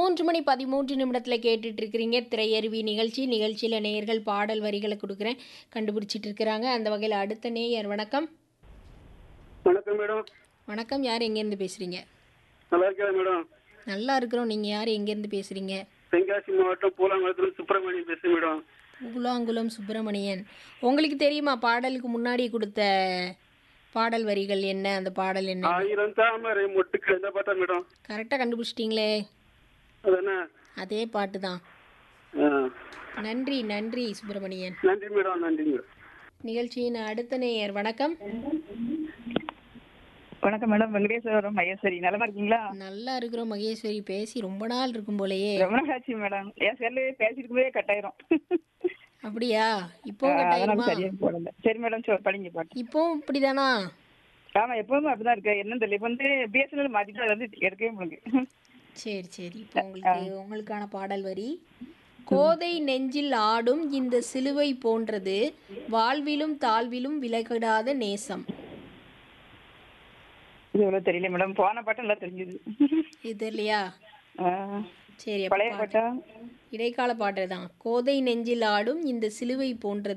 மூன்று மணி பதிமூன்று நிமிடத்தில் கேட்டுட்டு இருக்கிறீங்க திரையருவி நிகழ்ச்சி நிகழ்ச்சியில் நேயர்கள் பாடல் வரிகளை கொடுக்குறேன் கண்டுபிடிச்சிட்டு இருக்கிறாங்க அந்த வகையில் அடுத்த நேயர் வணக்கம் வணக்கம் மேடம் வணக்கம் யார் எங்கேருந்து பேசுகிறீங்க நல்லா இருக்கா மேடம் நல்லா இருக்கிறோம் நீங்கள் யார் எங்கேருந்து பேசுகிறீங்க தென்காசி மாவட்டம் பூலாங்குளத்துல சுப்பிரமணியம் பேசுறேன் மேடம் கூலாங்குளம் சுப்பிரமணியன் உங்களுக்கு தெரியுமா பாடலுக்கு முன்னாடி கொடுத்த பாடல் வரிகள் என்ன அந்த பாடல் என்ன ஆயிரம் தாமரை மொட்டுக்கள் எந்த பாட்டா மேடம் கரெக்டாக கண்டுபிடிச்சிட்டிங்களே அதானே அதே பாட்டு தான் ஆ. நன்றி நன்றி சுப்பிரமணியன் நன்றி மேடம் நன்றி மேடம் நிகழ்ச்சியின் அடுத்த நேயர் வணக்கம் வணக்கம் மேடம் வெங்கடேஸ்வரம் மகேஸ்வரி நலமா இருக்கீங்களா நல்லா இருக்கிறோம் மகேஸ்வரி பேசி ரொம்ப நாள் இருக்கும் போலயே ரொம்ப நாள் ஆச்சு மேடம் என் செல்லு பேசிட்டு போதே கட் ஆயிரும் அப்படியா இப்போ அதனால கட்டாயிருமா சரியா போடல சரி மேடம் சொல் படிங்க பாட்டு இப்போ இப்படிதானா ஆமா எப்பவுமே அப்படிதான் இருக்கு என்னன்னு தெரியல இப்ப வந்து பிஎஸ்என்எல் மாத்திட்டு அதை வந்து எடுக்கவே முடியுங்க சரி சரி இப்போ உங்களுக்கு உங்களுக்கான பாடல் வரி கோதை நெஞ்சில் ஆடும் இந்த சிலுவை போன்றது வாழ்விலும் தாழ்விலும் விலகிடாத நேசம் இது இவ்வளவு தெரியல மேடம் போன பாட்டம் எல்லாம் தெரிஞ்சது இது இல்லையா ஆ, சரி அப்ப பழைய பாட்டு. பாட்டா இடைக்கால பாட்டு தான் கோதை நெஞ்சில் ஆடும் இந்த சிலுவை போன்றது